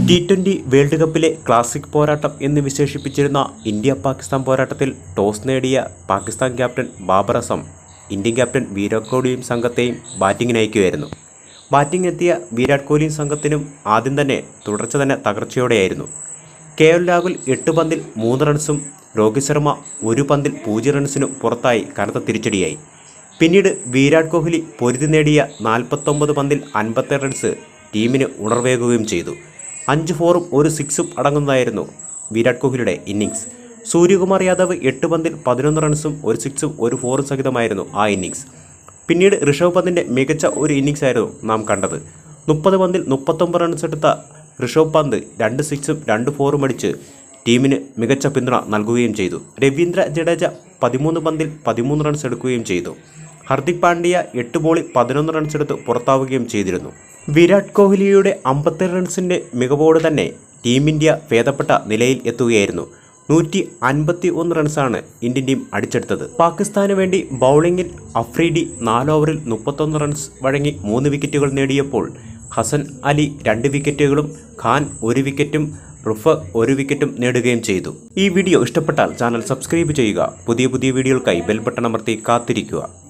T twenty world കപ്പിലെ classic പോരാട്ടം എന്ന് വിശേഷിപ്പിച്ചിരുന്ന ഇന്ത്യ പാകിസ്ഥാൻ പോരാട്ടത്തിൽ ടോസ് നേടിയ Pakistan captain Babar Azam Indian captain Virat കോഹ്ലിയും സംഘത്തെയും ബാറ്റിങ്ങിന് അയക്കുകയായിരുന്നു ബാറ്റിംഗ് എത്തിയ വിരാട് കോഹ്ലിയും സംഘത്തിനും ആദ്യം തന്നെ തുടർച്ച തന്നെ തകർച്ചയോടെയായിരുന്നു കെ എൽ രാഹുൽ എട്ട് പന്തിൽ മൂന്ന് റൺസും രോഹിത് ശർമ്മ ഒരു പന്തിൽ പൂജ്യം റൺസിനും പുറത്തായി കനത്ത തിരിച്ചടിയായി പിന്നീട് വിരാട് കോഹ്ലി പൊരുതി നേടിയ നാൽപ്പത്തൊമ്പത് പന്തിൽ അൻപത്തേഴ് റൺസ് ടീമിന് ഉണർവേകുകയും ചെയ്തു അഞ്ച് ഫോറും ഒരു സിക്സും അടങ്ങുന്നതായിരുന്നു വിരാട് കോഹ്ലിയുടെ ഇന്നിങ്സ് സൂര്യകുമാർ യാദവ് എട്ട് പന്തിൽ പതിനൊന്ന് റൺസും ഒരു സിക്സും ഒരു ഫോറും സഹിതമായിരുന്നു ആ ഇന്നിങ്സ് പിന്നീട് ഋഷഭ് പന്തിൻ്റെ മികച്ച ഒരു ഇന്നിങ്സ് ആയിരുന്നു നാം കണ്ടത് മുപ്പത് പന്തിൽ മുപ്പത്തൊമ്പത് റൺസ് എടുത്ത ഋഷഭ് പന്ത് രണ്ട് സിക്സും രണ്ട് ഫോറും അടിച്ച് ടീമിന് മികച്ച പിന്തുണ നൽകുകയും ചെയ്തു രവീന്ദ്ര ജഡേജ പതിമൂന്ന് പന്തിൽ പതിമൂന്ന് റൺസ് എടുക്കുകയും ചെയ്തു ഹർദിക് പാണ്ഡ്യ എട്ട് ബോളിൽ പതിനൊന്ന് റൺസ് എടുത്ത് പുറത്താവുകയും ചെയ്തിരുന്നു വിരാട് കോഹ്ലിയുടെ അമ്പത്തേഴ് റൺസിൻ്റെ മികവോട് തന്നെ ടീം ഇന്ത്യ ഭേദപ്പെട്ട നിലയിൽ എത്തുകയായിരുന്നു നൂറ്റി അൻപത്തി ഒന്ന് റൺസാണ് ഇന്ത്യൻ ടീം അടിച്ചെടുത്തത് പാകിസ്ഥാന് വേണ്ടി ബൗളിംഗിൽ അഫ്രീഡി നാല് ഓവറിൽ മുപ്പത്തൊന്ന് റൺസ് വഴങ്ങി മൂന്ന് വിക്കറ്റുകൾ നേടിയപ്പോൾ ഹസൻ അലി രണ്ട് വിക്കറ്റുകളും ഖാൻ ഒരു വിക്കറ്റും റുഫ് ഒരു വിക്കറ്റും നേടുകയും ചെയ്തു ഈ വീഡിയോ ഇഷ്ടപ്പെട്ടാൽ ചാനൽ സബ്സ്ക്രൈബ് ചെയ്യുക പുതിയ പുതിയ വീഡിയോകൾക്കായി ബെൽ ബട്ടൺ അമർത്തി കാത്തിരിക്കുക